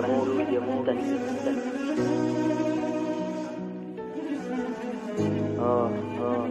يا مولود يا مستني اه اه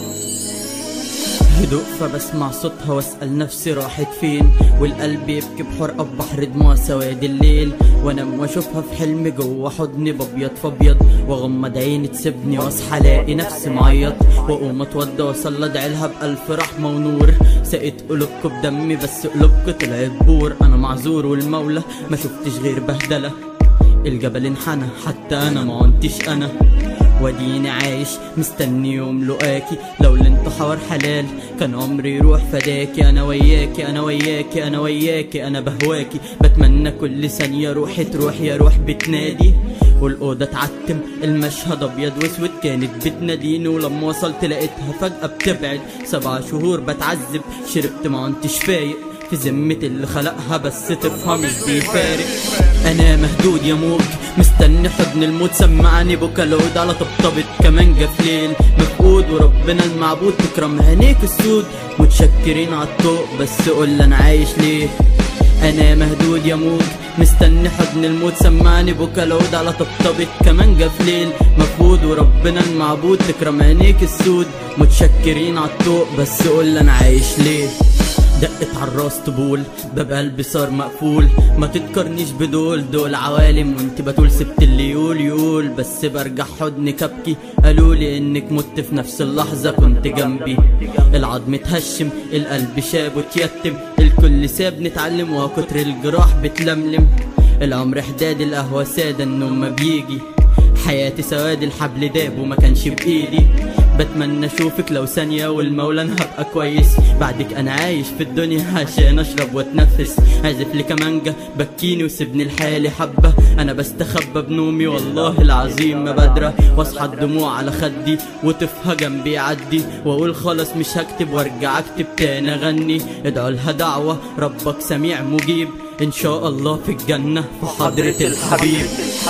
هدوء فبسمع صوتها واسأل نفسي راحت فين والقلب يبكي بحرقة بحر دموع سواد الليل وانام واشوفها في حلم جوه حضني بابيض فابيض واغمض عيني تسيبني واصحى الاقي نفسي معيط واقوم اتوضى واصلي ادعي لها بالف رحمة ونور سقيت قلوبكم بدمي بس قلوبكم طلعت بور انا معذور والمولى ما شفتش غير بهدلة الجبل انحنى حتى انا ما عنتش انا وديني عايش مستني يوم لقاكي لو الانتحار حلال كان عمري يروح فداكي انا وياكي انا وياكي انا وياكي انا بهواكي بتمنى كل ثانية روحي تروح يا روح بتنادي والأوضة تعتم المشهد أبيض وأسود كانت بتناديني ولما وصلت لقيتها فجأة بتبعد سبع شهور بتعذب شربت ما عنتش فايق في ذمة اللي خلقها بس تفهم مش بيفارق انا مهدود يا موج مستني حضن الموت سمعني بكا العود على طبطبة كمان جفلين مفقود وربنا المعبود تكرم عينيك السود متشكرين عالطوق بس قول انا عايش ليه انا مهدود يا موج مستني حضن الموت سمعني بكا العود على طبطبة كمان جفلين مفقود وربنا المعبود تكرم عينيك السود متشكرين عالطوق بس قول انا عايش ليه دقت عالراس طبول باب قلبي صار مقفول ما تتقرنيش بدول دول عوالم وانت بتقول سبت اللي يقول يقول بس برجع حضنك ابكي قالولي انك مت في نفس اللحظة كنت جنبي العظم اتهشم القلب شاب وتيتم الكل ساب نتعلم وكتر الجراح بتلملم العمر حداد القهوة سادة النوم ما بيجي حياتي سواد الحبل داب وما كانش بايدي بتمنى اشوفك لو ثانية والمولى انا هبقى كويس بعدك انا عايش في الدنيا عشان اشرب واتنفس عازف لي كمانجة بكيني وسيبني لحالي حبة انا بستخبى بنومي والله العظيم ما بدرة واصحى الدموع على خدي وطفها جنبي يعدي واقول خلاص مش هكتب وارجع اكتب تاني اغني ادعوا لها دعوة ربك سميع مجيب ان شاء الله في الجنة في حضرة الحبيب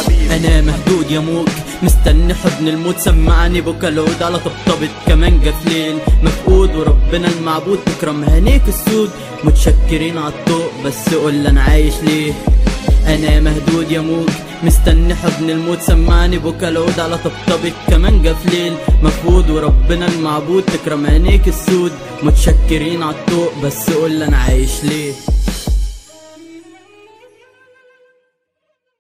انا مهدود يا موج مستني حضن الموت سمعني بكا العود على طبطبة كمان جفلين مفقود وربنا المعبود تكرم عينيك السود متشكرين عالطوق بس قول انا عايش ليه انا مهدود يا موج مستني حضن الموت سمعني بكا العود على طبطبة كمان جفلين مفقود وربنا المعبود تكرم عينيك السود متشكرين عالطوق بس قول انا عايش ليه